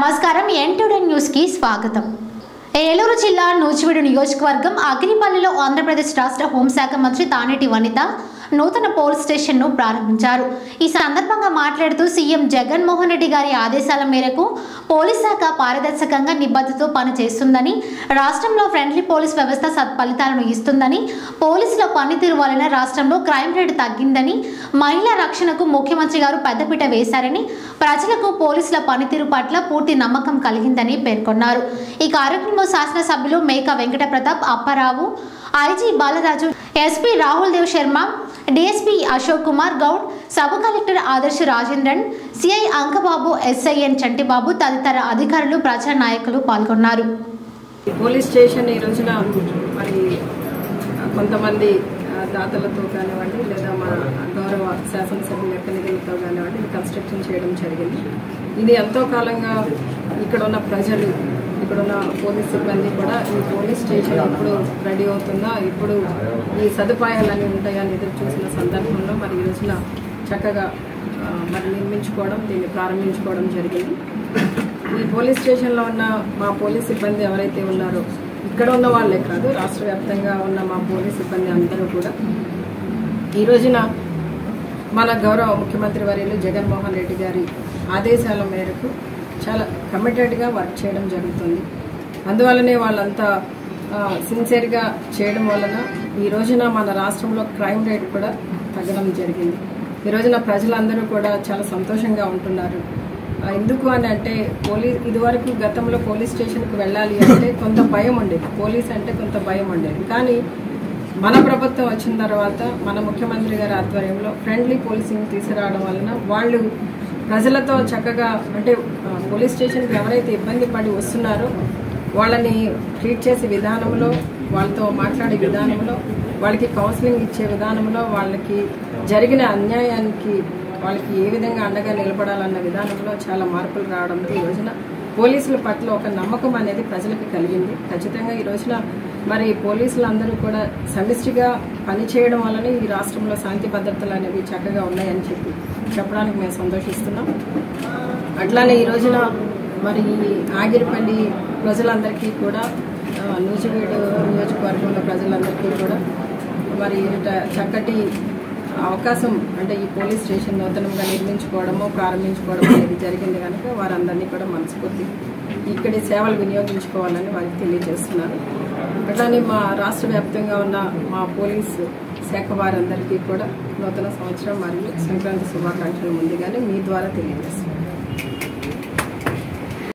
నమస్కారం ఎన్టుడే న్యూస్ కి స్వాగతం ఏలూరు జిల్లా నూజివీడు నియోజకవర్గం అగ్రిపల్లిలో ఆంధ్రప్రదేశ్ రాష్ట్ర హోంశాఖ మంత్రి తానేటి వనిత నూతన పోలీస్ స్టేషన్ను ప్రారంభించారు ఈ సందర్భంగా మాట్లాడుతూ సీఎం జగన్మోహన్ రెడ్డి గారి ఆదేశాల మేరకు పోలీస్ శాఖ పారదర్శకంగా నిబద్ధతతో పనిచేస్తుందని రాష్ట్రంలో ఫ్రెండ్లీ పోలీస్ వ్యవస్థ సత్ఫలితాలను ఇస్తుందని పోలీసుల పనితీరు వలన రాష్ట్రంలో క్రైమ్ రేటు తగ్గిందని మహిళా రక్షణకు ముఖ్యమంత్రి గారు పెద్దపీట వేశారని ప్రజలకు పోలీసుల పనితీరు పట్ల పూర్తి నమ్మకం కలిగిందని పేర్కొన్నారు ఈ కార్యక్రమంలో శాసనసభ్యులు Meka Venkata Pratap Apparao IG Balaraju SP Rahul Dev Sharma DSP Ashok Kumar Goud sub collector Adarsh Rajendran CI Ankababu ఎస్ఐఎన్ చంటిబాబు తదితర అధికారులు ప్రజా నాయకులు పాల్గొన్నారు పోలీస్ స్టేషన్ ఈ రోజున మరి కొంతమంది ఆ, దాతలతో కానివ్వండి లేదా మన గౌరవ శాసనసభ్యుల యొక్క నిధులతో కానివ్వండి ఇది కన్స్ట్రక్షన్ చేయడం జరిగింది ఇది ఎంతో కాలంగా ఇక్కడ ఉన్న ప్రజలు ఇక్కడ ఉన్న పోలీస్ సిబ్బంది కూడా ఈ పోలీస్ స్టేషన్ ఎప్పుడు రెడీ అవుతుందా ఇప్పుడు ఈ సదుపాయాలన్నీ ఉంటాయని ఎదురు చూసిన సందర్భంలో మరి ఈ రోజున చక్కగా ఆ, మరి నిర్మించుకోవడం దీన్ని ప్రారంభించుకోవడం జరిగింది ఈ పోలీస్ స్టేషన్లో ఉన్న మా పోలీస్ సిబ్బంది ఎవరైతే ఉన్నారో ఇక్కడ ఉన్న వాళ్ళే కాదు రాష్ట్ర వ్యాప్తంగా ఉన్న మా పోలీస్ సిబ్బంది అందరూ కూడా ఈ రోజున మన గౌరవ ముఖ్యమంత్రి వర్యులు జగన్మోహన్ రెడ్డి గారి ఆదేశాల మేరకు చాలా కమిటెడ్గా వర్క్ చేయడం జరుగుతుంది అందువల్లనే వాళ్ళంతా సిన్సియర్గా చేయడం వలన ఈ రోజున మన రాష్ట్రంలో క్రైమ్ రేట్ కూడా తగ్గడం జరిగింది ఈ రోజున ప్రజలందరూ కూడా చాలా సంతోషంగా ఉంటున్నారు ఆ, ఎందుకు అని అంటే పోలీస్ ఇదివరకు గతంలో పోలీస్ స్టేషన్కి వెళ్ళాలి అంటే కొంత భయం ఉండేది పోలీస్ అంటే కొంత భయం ఉండేది కానీ మన ప్రభుత్వం వచ్చిన తర్వాత మన ముఖ్యమంత్రి గారి ఆధ్వర్యంలో ఫ్రెండ్లీ పోలీసింగ్ తీసుకురావడం వలన వాళ్ళు ప్రజలతో చక్కగా అంటే ఆ, పోలీస్ స్టేషన్కి ఎవరైతే ఇబ్బంది పడి వస్తున్నారో వాళ్ళని ట్రీట్ చేసే విధానంలో వాళ్ళతో మాట్లాడే విధానంలో వాళ్ళకి కౌన్సిలింగ్ ఇచ్చే విధానంలో వాళ్ళకి జరిగిన అన్యాయానికి వాళ్ళకి ఏ విధంగా అండగా నిలబడాలన్న విధానంలో చాలా మార్పులు రావడంతో ఈ రోజున పోలీసుల పట్ల ఒక నమ్మకం అనేది ప్రజలకు కలిగింది ఖచ్చితంగా ఈ రోజున మరి పోలీసులు అందరూ కూడా సమిష్టిగా పనిచేయడం వల్లనే ఈ రాష్ట్రంలో శాంతి భద్రతలు అనేవి చక్కగా ఉన్నాయని చెప్పి చెప్పడానికి మేము సంతోషిస్తున్నాం అట్లానే ఈ రోజున మరి ఈ ఆగిరిపల్లి ప్రజలందరికీ కూడా ఆ, నూజివీడు నియోజకవర్గంలో ప్రజలందరికీ కూడా మరి ఇట- చక్కటి అవకాశం అంటే ఈ పోలీస్ స్టేషన్ నూతనంగా నిర్మించుకోవడము ప్రారంభించుకోవడం అనేది జరిగింది కనుక వారందరినీ కూడా మనస్ఫూర్తి ఇక్కడి సేవలు వినియోగించుకోవాలని వారికి తెలియజేస్తున్నారు అట్లానే మా రాష్ట్ర వ్యాప్తంగా ఉన్న మా పోలీస్ శాఖ వారందరికీ కూడా నూతన సంవత్సరం మరియు సంక్రాంతి శుభాకాంక్షలు ముందుగానే మీ ద్వారా తెలియజేస్తున్నాను